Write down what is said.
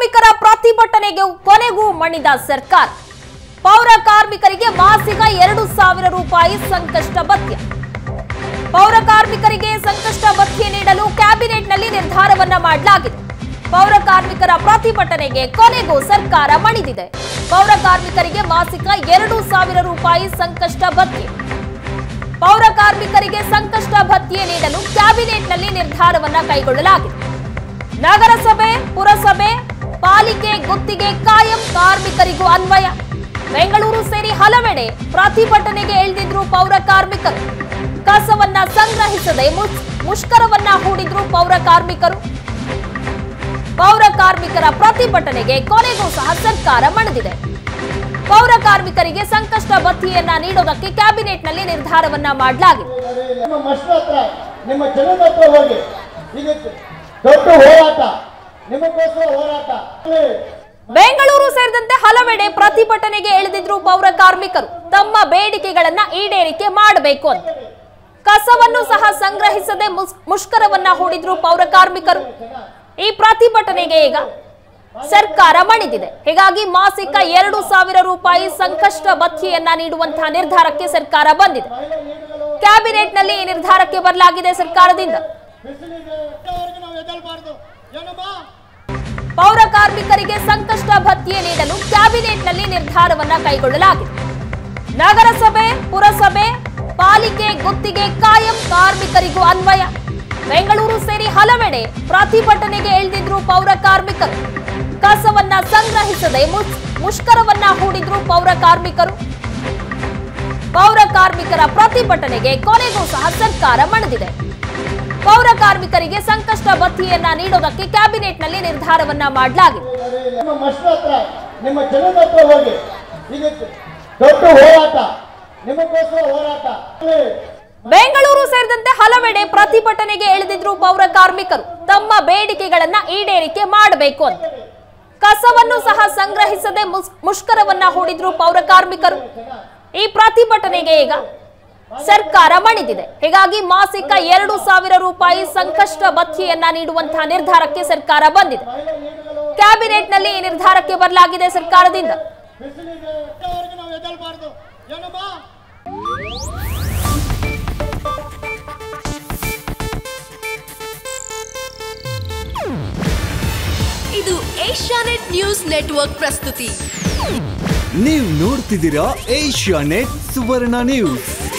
ಕಾರ್ಮಿಕರ ಪ್ರತಿಭಟನೆಗೆ ಕೊನೆಗೂ ಮಣಿದ ಸರ್ಕಾರ ಪೌರ ಕಾರ್ಮಿಕರಿಗೆ ಮಾಸಿಕ ಎರಡು ಸಾವಿರ ರೂಪಾಯಿ ಸಂಕಷ್ಟ ಭತ್ಯೆ ಪೌರ ಕಾರ್ಮಿಕರಿಗೆ ಸಂಕಷ್ಟ ಭತ್ಯೆ ನೀಡಲು ಕ್ಯಾಬಿನೆಟ್ನಲ್ಲಿ ನಿರ್ಧಾರವನ್ನ ಮಾಡಲಾಗಿದೆ ಪೌರ ಕಾರ್ಮಿಕರ ಪ್ರತಿಭಟನೆಗೆ ಕೊನೆಗೂ ಸರ್ಕಾರ ಮಣಿದಿದೆ ಪೌರ ಕಾರ್ಮಿಕರಿಗೆ ಮಾಸಿಕ ಎರಡು ಸಾವಿರ ರೂಪಾಯಿ ಸಂಕಷ್ಟ ಭತ್ಯೆ ಪೌರ ಕಾರ್ಮಿಕರಿಗೆ ಸಂಕಷ್ಟ ಭತ್ಯೆ ನೀಡಲು ಕ್ಯಾಬಿನೆಟ್ನಲ್ಲಿ ನಿರ್ಧಾರವನ್ನ ಕೈಗೊಳ್ಳಲಾಗಿದೆ ನಗರಸಭೆ ಪುರಸಭೆ ಪಾಲಿಕೆ ಗುತ್ತಿಗೆ ಕಾಯಂ ಕಾರ್ಮಿಕರಿಗೂ ಅನ್ವಯ ಬೆಂಗಳೂರು ಸೇರಿ ಹಲವೆಡೆ ಪ್ರತಿಭಟನೆಗೆ ಇಳಿದಿದ್ರು ಪೌರ ಕಾರ್ಮಿಕರು ಕಸವನ್ನ ಸಂಗ್ರಹಿಸದೆ ಮುಸ್- ಮುಷ್ಕರವನ್ನ ಹೂಡಿದ್ರು ಪೌರ ಕಾರ್ಮಿಕರು ಪೌರ ಕಾರ್ಮಿಕರ ಪ್ರತಿಭಟನೆಗೆ ಕೊನೆಗೂ ಸಹ ಸರ್ಕಾರ ಮಣಿದಿದೆ ಪೌರ ಕಾರ್ಮಿಕರಿಗೆ ಸಂಕಷ್ಟ ಭತ್ಯೆಯನ್ನ ನೀಡೋದಕ್ಕೆ ಕ್ಯಾಬಿನೆಟ್ನಲ್ಲಿ ನಿರ್ಧಾರವನ್ನ ಮಾಡಲಾಗಿದೆ ನಿಮ್ಮ ಮಸ್ತ್ ಹತ್ರ ನಿಮ್ಮ ಜನದ ಹತ್ರ ಹೋಗಿ ಇದು ದೊಡ್ಡ ಹೋರಾಟ ನಿಮಗೋಸ್ಕರ ಹೋರಾಟ ಬೆಂಗಳೂರು ಸೇರಿದಂತೆ ಹಲವೆಡೆ ಪ್ರತಿಭಟನೆಗೆ ಇಳಿದಿದ್ರು ಪೌರ ಕಾರ್ಮಿಕರು ತಮ್ಮ ಬೇಡಿಕೆಗಳನ್ನ ಈಡೇರಿಕೆ ಮಾಡಬೇಕು ಅಂತ ಕಸವನ್ನು ಸಹ ಸಂಗ್ರಹಿಸದೆ ಮುಸ್- ಮುಷ್ಕರವನ್ನ ಹೂಡಿದ್ರು ಪೌರ ಕಾರ್ಮಿಕರು ಈ ಪ್ರತಿಭಟನೆಗೆ ಈಗ ಸರ್ಕಾರ ಮಣಿದಿದೆ ಹೀಗಾಗಿ ಮಾಸಿಕ ಎರಡು ಸಾವಿರ ರೂಪಾಯಿ ಸಂಕಷ್ಟ ಭತ್ಯೆಯನ್ನ ನೀಡುವಂತಹ ನಿರ್ಧಾರಕ್ಕೆ ಸರ್ಕಾರ ಬಂದಿದೆ ಕ್ಯಾಬಿನೆಟ್ನಲ್ಲಿ ಈ ನಿರ್ಧಾರಕ್ಕೆ ಬರಲಾಗಿದೆ ಸರ್ಕಾರದಿಂದ ಬಿಸಿಲಿಗೆ ಎಷ್ಟರವರೆಗೂ ನಾವು ಎದಲ್ಬಾರ್ದು ಏನಮ್ಮ ಪೌರ ಕಾರ್ಮಿಕರಿಗೆ ಸಂಕಷ್ಟ ಭತ್ಯೆ ನೀಡಲು ಕ್ಯಾಬಿನೆಟ್ನಲ್ಲಿ ನಿರ್ಧಾರವನ್ನ ಕೈಗೊಳ್ಳಲಾಗಿದೆ ನಗರಸಭೆ ಪುರಸಭೆ ಪಾಲಿಕೆ ಗುತ್ತಿಗೆ ಕಾಯಂ ಕಾರ್ಮಿಕರಿಗೂ ಅನ್ವಯ ಬೆಂಗಳೂರು ಸೇರಿ ಹಲವೆಡೆ ಪ್ರತಿಭಟನೆಗೆ ಇಳಿದಿದ್ರು ಪೌರ ಕಾರ್ಮಿಕರು ಕಸವನ್ನ ಸಂಗ್ರಹಿಸದೆ ಮುಸ್- ಮುಷ್ಕರವನ್ನ ಹೂಡಿದ್ರು ಪೌರ ಕಾರ್ಮಿಕರು ಪೌರ ಕಾರ್ಮಿಕರ ಪ್ರತಿಭಟನೆಗೆ ಕೊನೆಗೂ ಸಹ ಸರ್ಕಾರ ಮಣಿದಿದೆ ಪೌರ ಕಾರ್ಮಿಕರಿಗೆ ಸಂಕಷ್ಟ ಭತ್ಯೆಯನ್ನ ನೀಡೋದಕ್ಕೆ ಕ್ಯಾಬಿನೆಟ್ನಲ್ಲಿ ನಿರ್ಧಾರವನ್ನ ಮಾಡಲಾಗಿದೆ ನಿಮ್ಮ ಮಸ್ತ್ ಹತ್ರ ನಿಮ್ಮ ಜನದ ಹತ್ರ ಹೋಗಿ ಇದು ದೊಡ್ಡ ಹೋರಾಟ ನಿಮಗೋಸ್ಕರ ಹೋರಾಟ ಬೆಂಗಳೂರು ಸೇರಿದಂತೆ ಹಲವೆಡೆ ಪ್ರತಿಭಟನೆಗೆ ಇಳಿದಿದ್ರು ಪೌರ ಕಾರ್ಮಿಕರು ತಮ್ಮ ಬೇಡಿಕೆಗಳನ್ನ ಈಡೇರಿಕೆ ಮಾಡಬೇಕು ಅಂತ ಕಸವನ್ನು ಸಹ ಸಂಗ್ರಹಿಸದೆ ಮುಸ್- ಮುಷ್ಕರವನ್ನ ಹೂಡಿದ್ರು ಪೌರ ಕಾರ್ಮಿಕರು ಈ ಪ್ರತಿಭಟನೆಗೆ ಈಗ ಸರ್ಕಾರ ಮಣಿದಿದೆ ಹೀಗಾಗಿ ಮಾಸಿಕ ಎರಡು ಸಾವಿರ ರೂಪಾಯಿ ಸಂಕಷ್ಟ ಭತ್ಯೆಯನ್ನ ನೀಡುವಂತಹ ನಿರ್ಧಾರಕ್ಕೆ ಸರ್ಕಾರ ಬಂದಿದೆ ಕ್ಯಾಬಿನೆಟ್ನಲ್ಲಿ ಈ ನಿರ್ಧಾರಕ್ಕೆ ಬರಲಾಗಿದೆ ಸರ್ಕಾರದಿಂದ ಬಿಸಿಲಿಗೆ ಎಷ್ಟರವರೆಗೂ ನಾವು ಎದಲ್ಬಾರ್ದು ಏನಮ್ಮ ಇದು ಏಷ್ಯಾನೆಟ್ ನ್ಯೂಸ್ ನೆಟ್ವರ್ಕ್ ಪ್ರಸ್ತುತಿ ನೀವು ನೋಡ್ತಿದ್ದೀರಾ ಏಷ್ಯಾ ನೆಟ್ ಸುವರ್ಣ ನ್ಯೂಸ್